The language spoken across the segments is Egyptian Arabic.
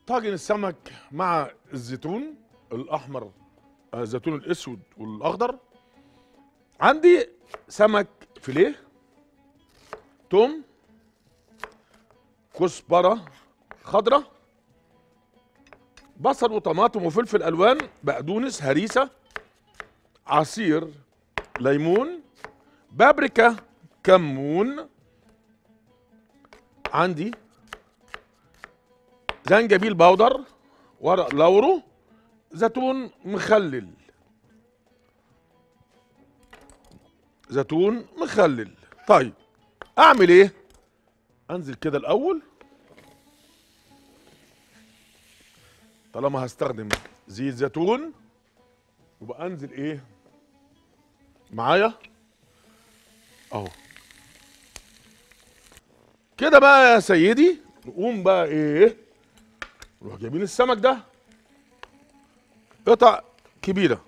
طاجن السمك مع الزيتون الاحمر آه، الزيتون الاسود والاخضر عندي سمك فيليه توم كزبره خضراء بصل وطماطم وفلفل الوان بقدونس هريسه عصير ليمون بابريكا كمون عندي زنجبيل باودر ورق لورو زيتون مخلل زيتون مخلل طيب اعمل ايه انزل كده الاول طالما هستخدم زيت زيتون يبقى انزل ايه معايا اهو كده بقى يا سيدي نقوم بقى ايه نروح جايبين السمك ده قطع كبيره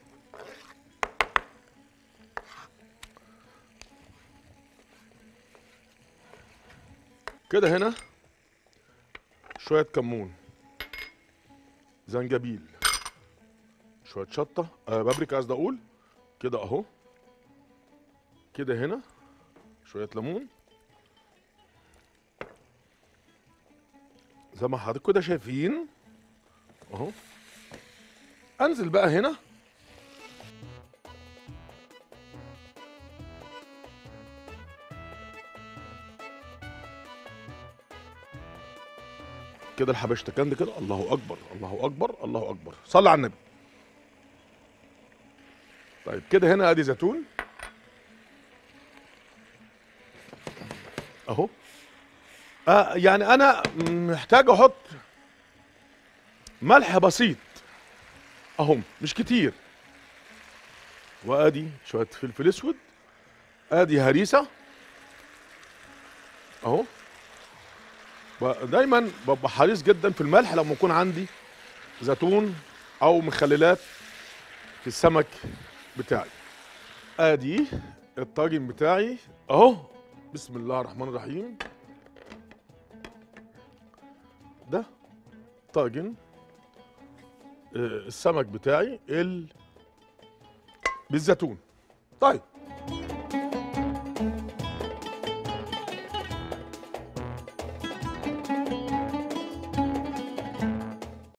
كده هنا شويه كمون زنجبيل شويه شطه آه بابريكا قصدي اقول كده اهو كده هنا شويه ليمون زي ما حضرتك كده شايفين اهو انزل بقى هنا كده الحبشتكان دي كده الله اكبر الله اكبر الله اكبر صلي على النبي طيب كده هنا ادي زيتون اهو آه يعني انا محتاج احط ملح بسيط اهو مش كتير وادي شويه فلفل اسود ادي هريسه اهو ب- دايما ببقى حريص جدا في الملح لما يكون عندي زيتون او مخللات في السمك بتاعي ادي الطاجن بتاعي اهو بسم الله الرحمن الرحيم ده طاجن آه، السمك بتاعي ال بالزيتون طيب